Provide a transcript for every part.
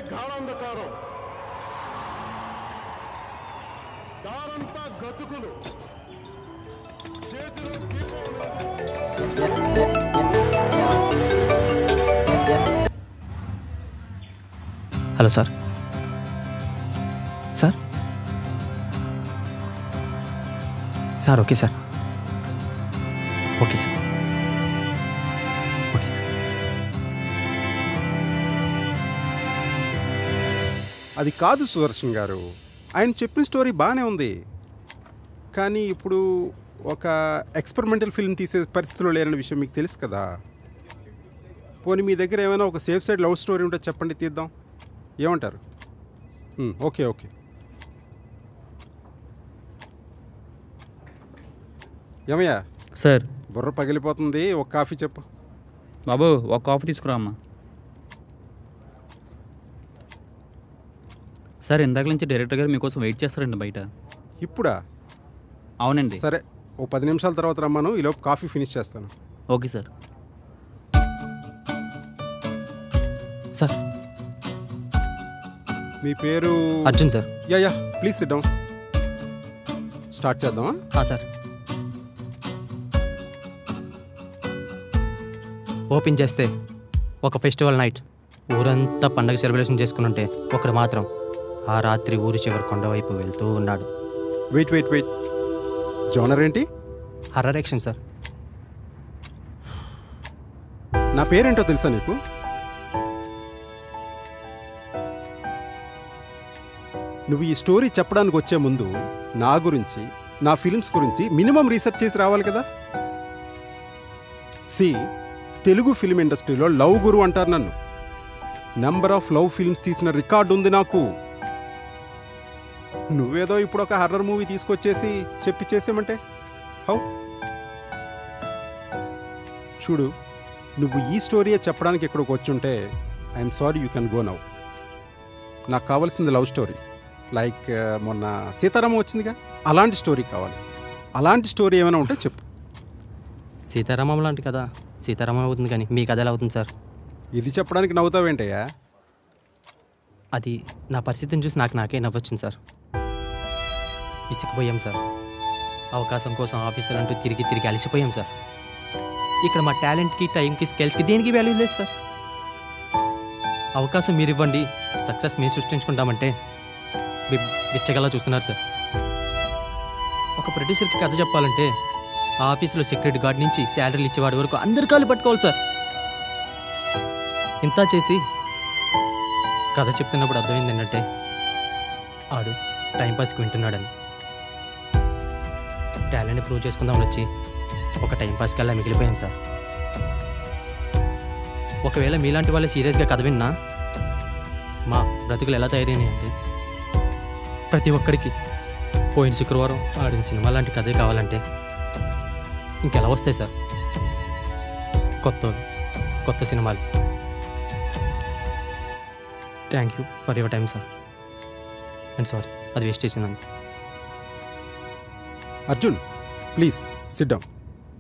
గాఢంధకారం దారంతా గతుకులు చేతిలో దీపం లేదు. Hello sir sir sir okay sir okay sir okay sir అది కాదు సుదర్శన్ గారు ఆయన చెప్పిన స్టోరీ బాగానే ఉంది కానీ ఇప్పుడు ఒక ఎక్స్పెరిమెంటల్ ఫిల్మ్ తీసే పరిస్థితిలో లేరనే విషయం మీకు తెలుసు కదా పోనీ మీ దగ్గర ఏమైనా ఒక సేఫ్ సైడ్ లవ్ స్టోరీ ఉంటే చెప్పండి తీద్దాం ఏమంటారు ఉమ్, ఓకే ఓకే ఏమయ్యా సార్ బుర్ర పగిలిపోతుంది ఒక కాఫీ చెప్పు బాబు ఒక కాఫీ తీసుకురా అమ్మా సార్ ఇందాక నుంచి డైరెక్టర్ గారు మీకోసం వెయిట్ చేస్తారండి బయట ఇప్పుడా అవునండి సరే ఓ పది నిమిషాల తర్వాత రమ్మను ఈలోపు కాఫీ ఫినిష్ చేస్తాను ఓకే సార్ సార్ మీ పేరు Arjun sir yeah yeah please sit down start చేద్దామా ఆ, సార్ ఓపెన్ చేస్తే ఒక ఫెస్టివల్ నైట్ ఊరంతా పండగ సెలబ్రేషన్ చేసుకుని ఉంటే ఒకడు మాత్రం ఆ రాత్రి ఊరి చివరి కొండ వైపు వెళ్తూ ఉన్నాడు వెయిట్ వెయిట్ వెయిట్ జోనర్ ఏంటి హర్రర్ యాక్షన్ సార్ నా పేరేంటో తెలుసా నీకు నువ్వు ఈ స్టోరీ చెప్పడానికి వచ్చే ముందు నా గురించి నా ఫిల్మ్స్ గురించి మినిమం రీసెర్చ్ చేసి రావాలి కదా సి తెలుగు ఫిల్మ్ ఇండస్ట్రీలో లవ్ గురు అంటారు నన్ను నెంబర్ ఆఫ్ లవ్ ఫిల్మ్స్ తీసిన రికార్డు ఉంది నాకు నువ్వేదో ఇప్పుడు ఒక హర్రర్ మూవీ తీసుకొచ్చేసి చెప్పి చేసామంటే హౌ చూడు నువ్వు ఈ స్టోరీయే చెప్పడానికి ఇక్కడికి వచ్చుంటే I'm sorry you can go now నాకు కావాల్సింది లవ్ స్టోరీ లైక్ మొన్న సీతారామం వచ్చిందిగా అలాంటి స్టోరీ కావాలి అలాంటి స్టోరీ ఏమైనా ఉంటే చెప్పు సీతారామం లాంటి కదా సీతారామం అవుతుంది కానీ మీ కథ ఎలా అవుతుంది సార్ ఇది చెప్పడానికి నవ్వుతావేంటయ్యా అది నా పరిస్థితిని చూసి నాకు నాకే నవ్వొచ్చింది సార్ ఇసికిపోయాం సార్ అవకాశం కోసం ఆఫీసులు అంటూ తిరిగి తిరిగి అలసిపోయాం సార్ ఇక్కడ మా టాలెంట్కి టైంకి స్కిల్స్కి దేనికి వాల్యూ లేదు సార్ అవకాశం మీరు ఇవ్వండి సక్సెస్ మేము సృష్టించుకుంటామంటే బి- బిచ్చగలా చూస్తున్నారు సార్ ఒక ప్రొడ్యూసర్కి కథ చెప్పాలంటే ఆ ఆఫీసులో సెక్యూరిటీ గార్డ్ నుంచి శాలరీలు ఇచ్చేవాడి వరకు అందరు కాళ్ళు పట్టుకోవాలి సార్ ఇంత చేసి కథ చెప్తున్నప్పుడు అర్థమైంది ఏంటంటే ఆడు టైంపాస్కి వింటున్నాడని టాలెంట్ ప్రూవ్ చేసుకుందామని వచ్చి ఒక టైంపాస్ కల్లా మిగిలిపోయాం సార్ ఒకవేళ మీలాంటి వాళ్ళే సీరియస్గా కథ విన్నా మా బ్రతుకులు ఎలా తయారైనాయి అంటే ప్రతి ఒక్కడికి పోయిన శుక్రవారం ఆడిన సినిమా లాంటి కథే కావాలంటే ఇంకెలా వస్తాయి సార్ కొత్త కొత్త సినిమాలు thank you for your time sir and sorry అది వేస్ట్ చేసినాను అర్జున్ ప్లీజ్ సిట్ డౌన్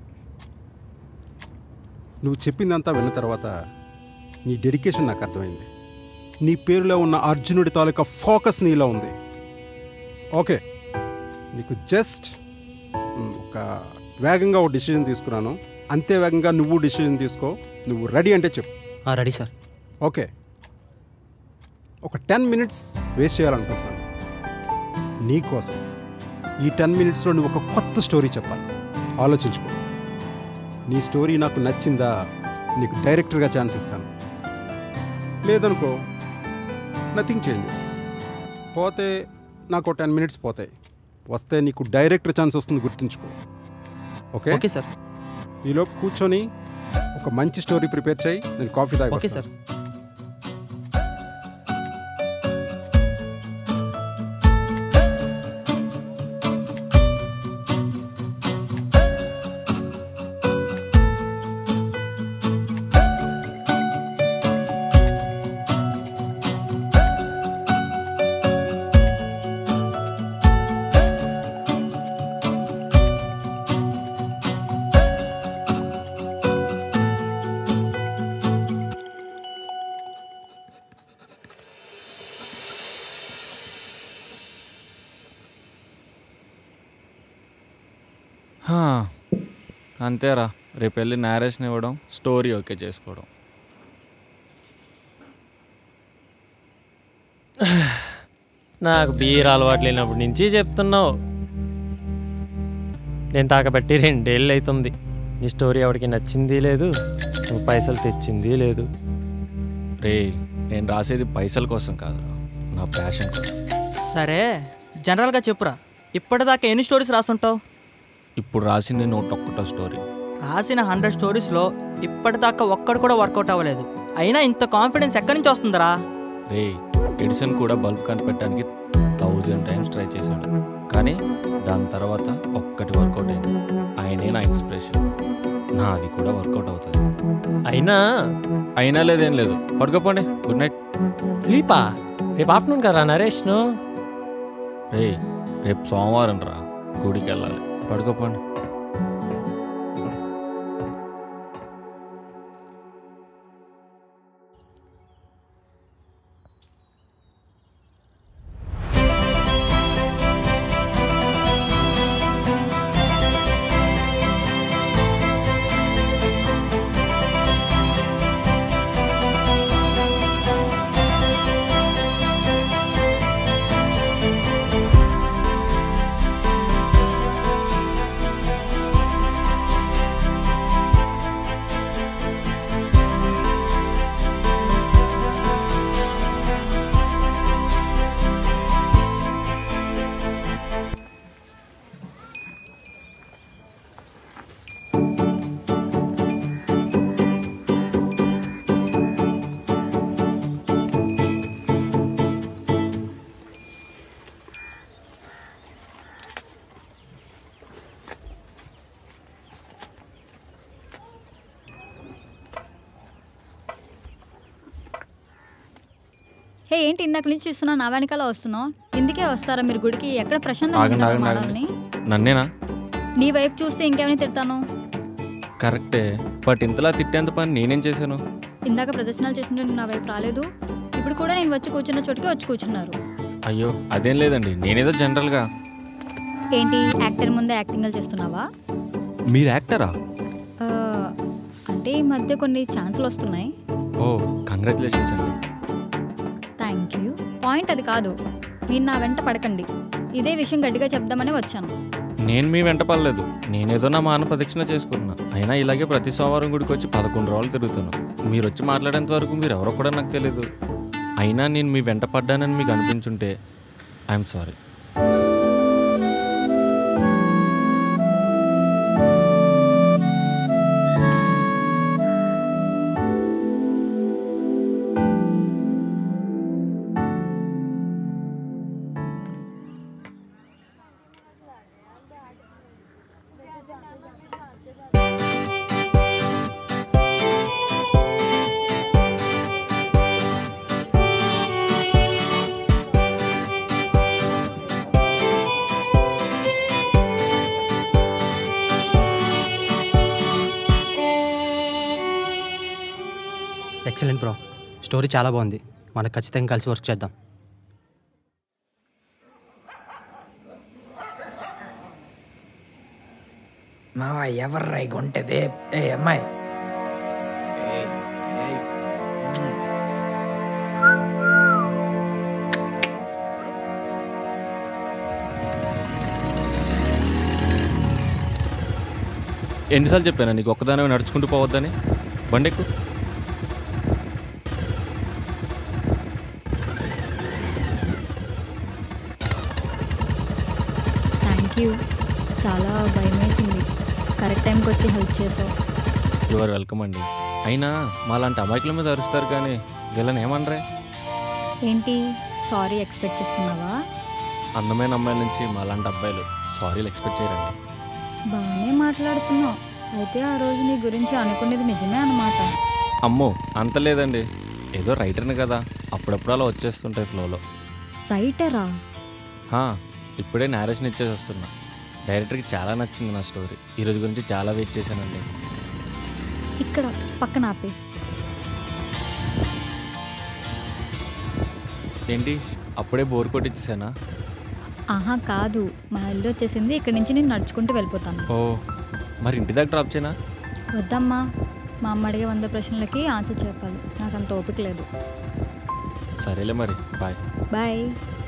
నువ్వు చెప్పిందంతా విన్న తర్వాత నీ డెడికేషన్ నాకు అర్థమైంది నీ పేరులో ఉన్న అర్జునుడి తాలూకా ఫోకస్ నీలో ఉంది ఓకే నీకు జస్ట్ మ్, ఒక వేగంగా ఒక డిసిజన్ తీసుకున్నాను అంతే వేగంగా నువ్వు డిసిజన్ తీసుకో నువ్వు రెడీ అంటే చెప్పు రెడీ సార్ ఓకే ఒక టెన్ మినిట్స్ వేస్ట్ చేయాలనుకుంటున్నాను నీకోసం ఈ టెన్ మినిట్స్లో నువ్వు ఒక కొత్త స్టోరీ చెప్పాలి ఆలోచించుకో నీ స్టోరీ నాకు నచ్చిందా నీకు డైరెక్టర్గా ఛాన్స్ ఇస్తాను లేదనుకో నథింగ్ చేంజెస్ పోతే నాకు టెన్ మినిట్స్ పోతాయి వస్తే నీకు డైరెక్టర్ ఛాన్స్ వస్తుంది గుర్తుంచుకో ఓకే ఓకే సార్ ఈలోపు కూర్చొని ఒక మంచి స్టోరీ ప్రిపేర్ చేయి నేను కాఫీ తాగి ఓకే వస్తాను. సార్ హా, అంతేరా రేపు వెళ్ళి నేరేషన్ ఇవ్వడం స్టోరీ ఓకే చేసుకోవడం నాకు బీర్ అలవాటు లేనప్పటి నుంచి చెప్తున్నావు నేను తాకబట్టి రెండేళ్ళు అవుతుంది నీ స్టోరీ ఎవరికి నచ్చింది లేదు నువ్వు పైసలు తెచ్చింది లేదు రే నేను రాసేది పైసల కోసం కాదు నా ప్యాషన్ కోసం సరే జనరల్గా చెప్పురా ఇప్పటిదాకా ఎన్ని స్టోరీస్ రాస్తుంటావు ఇప్పుడు రాసింది నూట ఒక్కటో స్టోరీ రాసిన హండ్రెడ్ స్టోరీస్లో ఇప్పటిదాకా ఒక్కడు కూడా వర్కౌట్ అవ్వలేదు అయినా ఇంత కాన్ఫిడెన్స్ ఎక్కడి నుంచి వస్తుందిరా రే ఎడిసన్ కూడా బల్బ్ కనిపెట్టడానికి థౌజండ్ టైమ్స్ ట్రై చేశాడు కానీ దాని తర్వాత ఒక్కటి వర్కౌట్ అయింది ఆయనే నా ఇన్స్పిరేషన్ నా అది కూడా వర్కౌట్ అవుతుంది అయినా అయినా లేదేం లేదు పడుకోపోండి గుడ్ నైట్ స్లీపా రేపు ఆఫ్టర్నూన్ కదా నరేష్ను రే రేపు సోమవారం రా గుడికి వెళ్ళాలి పడుకోపోండి హే ఏంటి ఇందాక నుంచి చూస్తున్నా నా వెనకాల వస్తున్నావు ఇందుకే వస్తారా మీరు గుడికి ఎక్కడ ఆగండి ప్రశాంతంగా ఆగండి మనల్ని ఆగండి నన్నేనా నీ వైపు చూస్తే ఇంకేమైనా తిడతాను కరెక్టే బట్ ఇంతలా తిట్టేంత పని నేనేం చేశాను ఇందాక ప్రదర్శనలు చేస్తుంటే నువ్వు నా వైపు రాలేదు ఇప్పుడు కూడా నేను వచ్చి కూర్చున్న చోటుకి వచ్చి కూర్చున్నారు అయ్యో అదేం లేదండి నేనేదో జనరల్గా ఏంటి యాక్టర్ ముందే యాక్టింగ్లు చేస్తున్నావా మీరు యాక్టరా ఆ, అంటే ఈ మధ్య కొన్ని ఛాన్సులు వస్తున్నాయి ఓ కంగ్రాచులేషన్స్ అండి థ్యాంక్ యూ పాయింట్ అది కాదు మీరు నా వెంట పడకండి ఇదే విషయం గట్టిగా చెప్దామని వచ్చాను నేను మీ వెంట పడలేదు నేనేదో నా మాన ప్రదక్షిణ చేసుకున్నా అయినా ఇలాగే ప్రతి సోమవారం గుడికి వచ్చి పదకొండు రోజులు తిరుగుతాను మీరు వచ్చి మాట్లాడేంత వరకు మీరు ఎవరో కూడా నాకు తెలియదు అయినా నేను మీ వెంట పడ్డానని మీకు అనిపించుంటే I'm sorry excellent bro story చాలా బాగుంది మనకు ఖచ్చితంగా కలిసి వర్క్ చేద్దాం మావా ఎవర్రా ఈ గుంటది ఏ అమ్మాయి ఎన్నిసార్లు చెప్పాను నీకు ఒక్కదానమే నడుచుకుంటూ పోవద్దని బండెక్కు థ్యాంక్ యూ చాలా భయం వేసింది కరెక్ట్ టైంకి వచ్చి హెల్ప్ చేసావు యువర్ వెల్కమ్ అండి అయినా మాలాంటి అమాయకుల మీద అరుస్తారు కానీ వీళ్ళని ఏమనరే ఏంటి సారీ ఎక్స్పెక్ట్ చేస్తున్నావా అందమైన అమ్మాయిల నుంచి మాలాంటి అబ్బాయిలు సారీలు ఎక్స్పెక్ట్ చేయరండి బాగానే మాట్లాడుతున్నావు అయితే ఆ రోజు నీ గురించి అనుకునేది నిజమే అన్నమాట అమ్మో అంత లేదండి ఏదో రైటర్ని కదా అప్పుడప్పుడు అలా వచ్చేస్తుంటాయి ఫ్లోలో రైటరా హా, ఇప్పుడే నేరేషన్ ఇచ్చేసి వస్తున్నా డైరెక్టర్కి చాలా నచ్చింది నా స్టోరీ ఈ రోజు గురించి చాలా వెయిట్ చేశానండి ఇక్కడ పక్కన ఆపే ఏంటి అప్పుడే బోర్ కొట్టించేసానా ఆహా కాదు మా ఇల్లు వచ్చేసింది ఇక్కడి నుంచి నేను నడుచుకుంటూ వెళ్ళిపోతాను ఓ మరి ఇంటి దగ్గర డ్రాప్ చేయనా వద్దమ్మా మా అమ్మ అడిగే వంద ప్రశ్నలకి ఆన్సర్ చెప్పాలి నాకు అంత ఓపిక లేదు సరేలే మరి బాయ్ బాయ్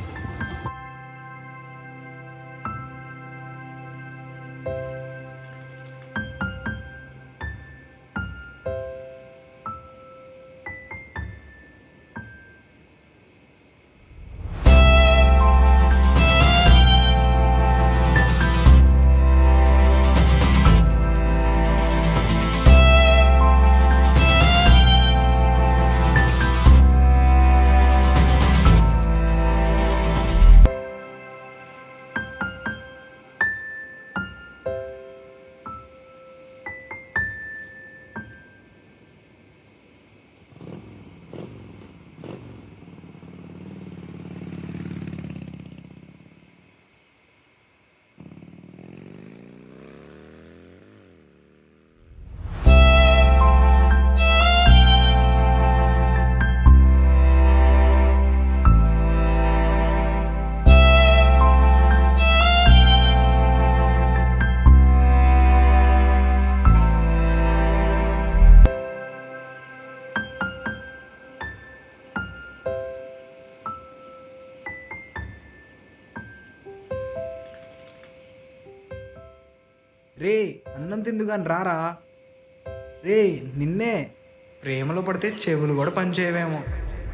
రే అన్నం తిందుగాని రారా రే నిన్నే ప్రేమలో పడితే చెవులు కూడా పనిచేయవేమో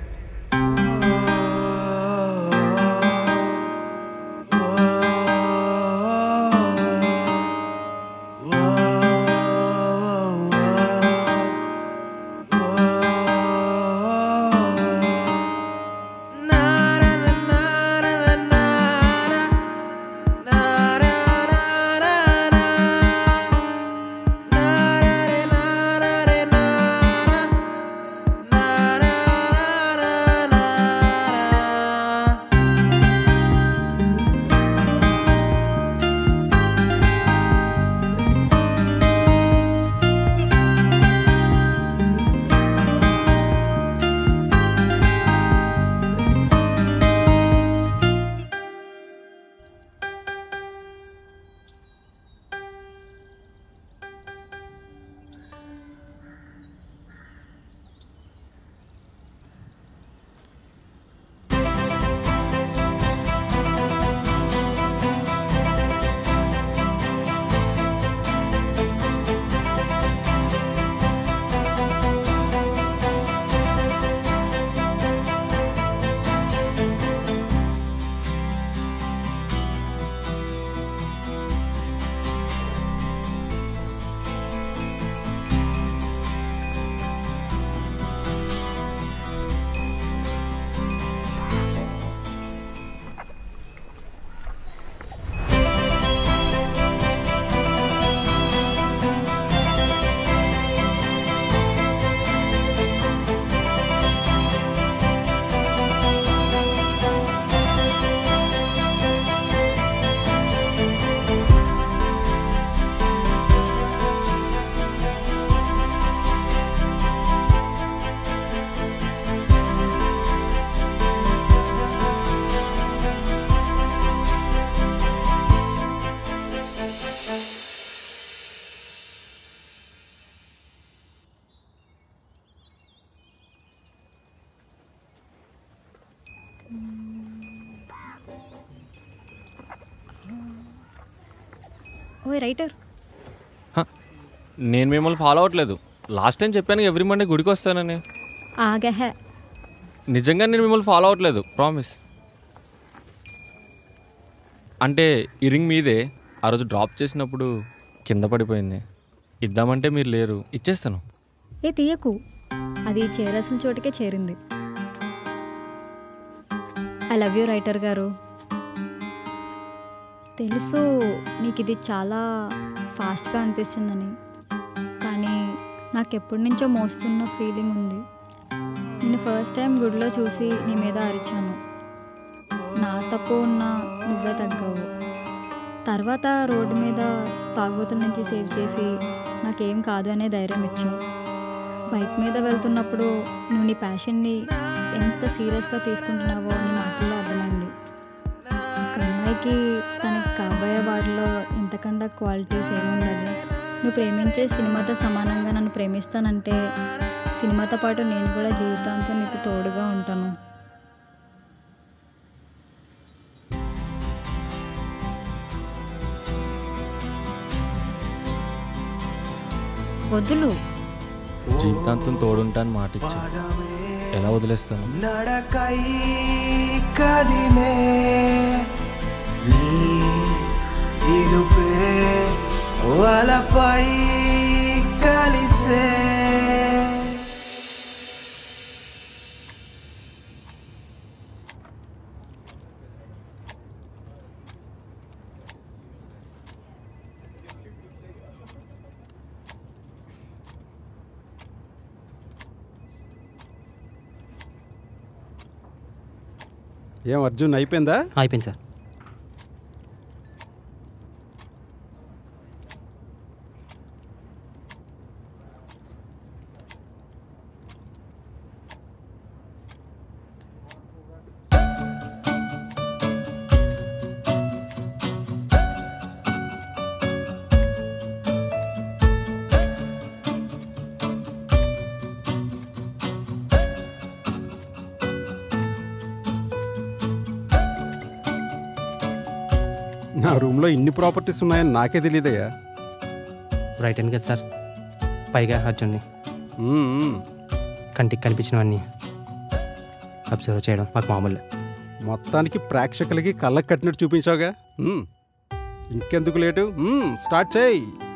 ఓయ్ రైటర్ నేను మిమ్మల్ని ఫాలో అవ్వట్లేదు లాస్ట్ టైం చెప్పాను ఎవ్రీ మండే గుడికి వస్తానని ఆగహ నిజంగా నేను మిమ్మల్ని ఫాలో అవ్వట్లేదు ప్రామిస్ అంటే ఈ రింగ్ మీదే ఆ రోజు డ్రాప్ చేసినప్పుడు కింద పడిపోయింది ఇద్దామంటే మీరు లేరు ఇచ్చేస్తాను ఏ తీయకు అది చేరాల్సిన చోటుకే చేరింది ఐ లవ్ యూ రైటర్ గారు తెలుసు నీకు ఇది చాలా ఫాస్ట్గా అనిపిస్తుందని కానీ నాకు ఎప్పటి నుంచో మోస్తున్న ఫీలింగ్ ఉంది నేను ఫస్ట్ టైం గుడిలో చూసి నీ మీద అరిచాను నా తప్పు ఉన్న నువ్వే తగ్గావు తర్వాత రోడ్డు మీద తాగుబోతుల నుంచి సేవ్ చేసి నాకేం కాదు అనే ధైర్యం ఇచ్చావు బైక్ మీద వెళ్తున్నప్పుడు నువ్వు నీ ప్యాషన్ని ఎంత సీరియస్గా తీసుకుంటున్నావో నీ మాటల్లో అర్థమైంది ఒక అమ్మాయి అమ్మాయికి తనకి కాబోయే వాటిలో ఇంతకన్నా క్వాలిటీస్ ఏముండదు నువ్వు ప్రేమించే సినిమాతో సమానంగా నన్ను ప్రేమిస్తానంటే సినిమాతో పాటు నేను కూడా జీవితాంతం నీకు తోడుగా ఉంటాను వదులు జీవితాంతం తోడుంటాను మాట ఇచ్చాను ఎలా వదిలేస్తాను నడకై కదిలే నీ ఇలుపే వలపై కలిసే ఏం అర్జున్ అయిపోయిందా అయిపోయింది సార్ నా రూమ్లో ఇన్ని ప్రాపర్టీస్ ఉన్నాయని నాకే తెలియదయ్యా రైట్ అండ్ కదా సార్ పైగా అర్జున్ని మ్మ్. కంటికి కనిపించినవన్నీ అబ్జర్వ్ చేయడం మాకు మామూలే మొత్తానికి ప్రేక్షకులకి కళ్ళకు కట్టినట్టు చూపించావుగా మ్మ్. ఇంకెందుకు లేటు మ్మ్, స్టార్ట్ చేయి